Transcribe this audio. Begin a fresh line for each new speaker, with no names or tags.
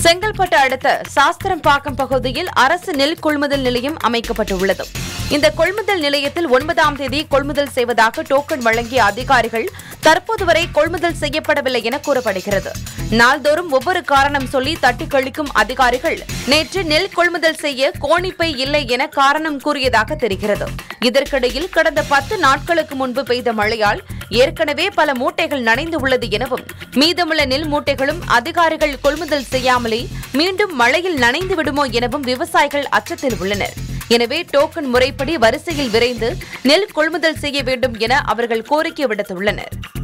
செங்கல்பட்டு அடுத்த சாஸ்திரம்பாக்கம் பகுதியில் அரசு நெல் கொள்முதல் நிலையம் அமைக்கப்பட்டுள்ளது இந்த கொள்முதல் நிலையத்தில் ஒன்பதாம் தேதி கொள்முதல் செய்வதாக டோக்கன் வழங்கிய அதிகாரிகள் தற்போது வரை கொள்முதல் செய்யப்படவில்லை என கூறப்படுகிறது நாள்தோறும் ஒவ்வொரு காரணம் சொல்லி தட்டி கழிக்கும் அதிகாரிகள் நேற்று நெல் கொள்முதல் செய்ய கோணிப்பை இல்லை என காரணம் கூறியதாக தெரிகிறது இதற்கிடையில் கடந்த பத்து நாட்களுக்கு முன்பு பெய்த மழையால் ஏற்கனவே பல மூட்டைகள் நனைந்து உள்ளது எனவும் மீதமுள்ள நெல் மூட்டைகளும் அதிகாரிகள் கொள்முதல் செய்யாமலே மீண்டும் மழையில் நனைந்து விடுமோ எனவும் விவசாயிகள் அச்சத்தில் உள்ளனர் எனவே டோக்கன் முறைப்படி வரிசையில் விரைந்து நெல் கொள்முதல் செய்ய வேண்டும் என அவர்கள் கோரிக்கை விடுத்துள்ளனர்